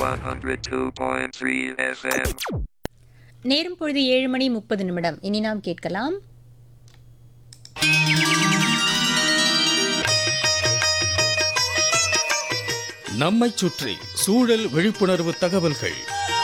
102.3 FM. நேரம் பொழுது ஏழு மணி முப்பது நிமிடம் இனி நாம் கேட்கலாம் நம்மைச் சுற்றி சூழல் விழிப்புணர்வு தகவல்கள்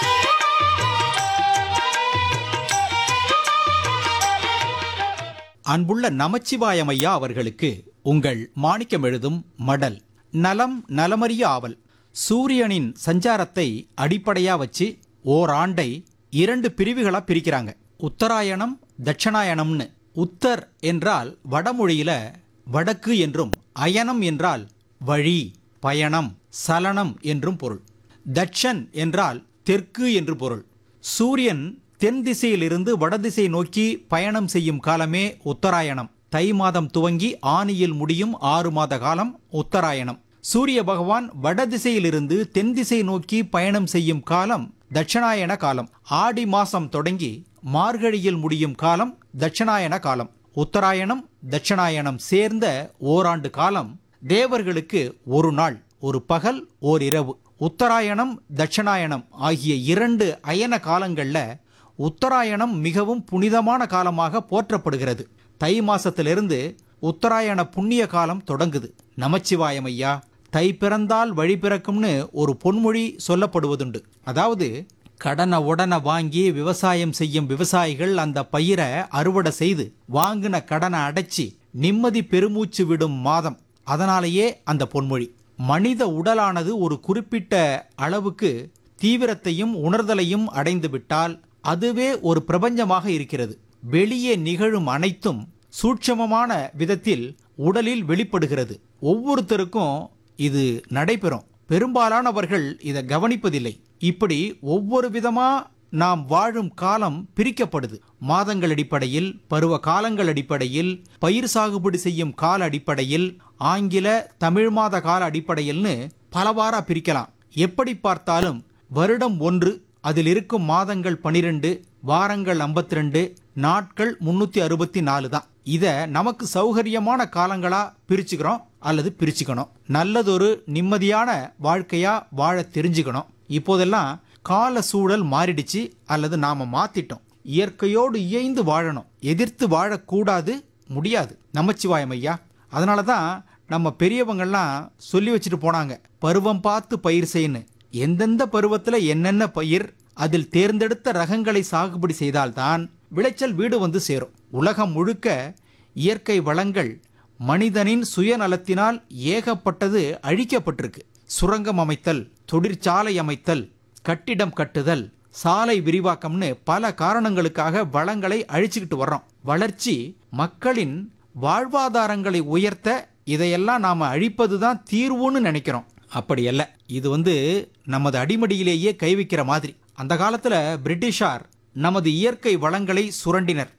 அன்புள்ள நமச்சிவாயம் ஐயா அவர்களுக்கு உங்கள் மாணிக்கம் எழுதும் மடல் நலம் நலமறிய ஆவல் சூரியனின் சஞ்சாரத்தை அடிப்படையா வச்சு ஓராண்டை இரண்டு பிரிவுகளா பிரிக்கிறாங்க உத்தராயணம் தட்சணாயணம்னு உத்தர் என்றால் வடமொழியில வடக்கு என்றும் அயனம் என்றால் வழி பயணம் சலனம் என்றும் பொருள் தட்சன் என்றால் தெற்கு என்று பொருள் சூரியன் தென் திசையிலிருந்து வடதிசை நோக்கி பயணம் செய்யும் காலமே உத்தராயணம் தை மாதம் துவங்கி ஆனியில் முடியும் ஆறு மாத காலம் உத்தராயணம் சூரிய பகவான் வடதிசையிலிருந்து தென் திசை நோக்கி பயணம் செய்யும் காலம் தட்சணாயன காலம் ஆடி மாசம் தொடங்கி மார்கழியில் முடியும் காலம் தட்சணாயன காலம் உத்தராயணம் தட்சணாயனம் சேர்ந்த ஓராண்டு காலம் தேவர்களுக்கு ஒரு நாள் ஒரு பகல் ஓர் இரவு உத்தராயணம் தட்சணாயனம் ஆகிய இரண்டு அயன காலங்கள்ல உத்தராயணம் மிகவும் புனிதமான காலமாக போற்றப்படுகிறது தை மாசத்திலிருந்து உத்தராயண புண்ணிய காலம் தொடங்குது நமச்சிவாயம் ஐயா தை பிறந்தால் வழி பிறக்கும்னு ஒரு பொன்மொழி சொல்லப்படுவதுண்டு அதாவது கடனை உடனை வாங்கி விவசாயம் செய்யும் விவசாயிகள் அந்த பயிரை அறுவடை செய்து வாங்கின கடனை அடைச்சி நிம்மதி பெருமூச்சு விடும் மாதம் அதனாலேயே அந்த பொன்மொழி மனித உடலானது ஒரு குறிப்பிட்ட அளவுக்கு தீவிரத்தையும் உணர்தலையும் அடைந்து விட்டால் அதுவே ஒரு பிரபஞ்சமாக இருக்கிறது வெளியே நிகழும் அனைத்தும் சூட்சமமான விதத்தில் உடலில் வெளிப்படுகிறது ஒவ்வொருத்தருக்கும் இது நடைபெறும் பெரும்பாலானவர்கள் இதை கவனிப்பதில்லை இப்படி ஒவ்வொரு விதமா நாம் வாழும் காலம் பிரிக்கப்படுது மாதங்கள் அடிப்படையில் பருவ காலங்கள் அடிப்படையில் பயிர் சாகுபடி செய்யும் கால அடிப்படையில் ஆங்கில தமிழ் மாத கால அடிப்படையில்னு பலவாரா பிரிக்கலாம் எப்படி பார்த்தாலும் வருடம் ஒன்று அதில் இருக்கும் மாதங்கள் பனிரெண்டு வாரங்கள் 52 நாட்கள் முன்னூத்தி அறுபத்தி நாலு தான் இத நமக்கு சௌகரியமான காலங்களா பிரிச்சுக்கிறோம் அல்லது பிரிச்சுக்கணும் நல்லதொரு நிம்மதியான வாழ்க்கையா வாழ தெரிஞ்சுக்கணும் இப்போதெல்லாம் கால சூழல் மாறிடுச்சு அல்லது நாம மாத்திட்டோம் இயற்கையோடு இயைந்து வாழணும் எதிர்த்து வாழக்கூடாது முடியாது நமச்சிவாயம் ஐயா அதனால தான் நம்ம பெரியவங்கள்லாம் சொல்லி வச்சுட்டு போனாங்க பருவம் பார்த்து பயிர் செய்யணும் எந்தெந்த பருவத்தில் என்னென்ன பயிர் அதில் தேர்ந்தெடுத்த ரகங்களை சாகுபடி செய்தால்தான் விளைச்சல் வீடு வந்து சேரும் உலகம் முழுக்க இயற்கை வளங்கள் மனிதனின் சுயநலத்தினால் ஏகப்பட்டது அழிக்கப்பட்டிருக்கு சுரங்கம் அமைத்தல் தொழிற்சாலை அமைத்தல் கட்டிடம் கட்டுதல் சாலை விரிவாக்கம்னு பல காரணங்களுக்காக வளங்களை அழிச்சுக்கிட்டு வர்றோம் வளர்ச்சி மக்களின் வாழ்வாதாரங்களை உயர்த்த இதையெல்லாம் நாம அழிப்பதுதான் தீர்வுன்னு நினைக்கிறோம் அப்படி அல்ல இது வந்து நமது அடிமடியிலேயே கை வைக்கிற மாதிரி அந்த காலத்துல பிரிட்டிஷார் நமது இயற்கை வளங்களை சுரண்டினர்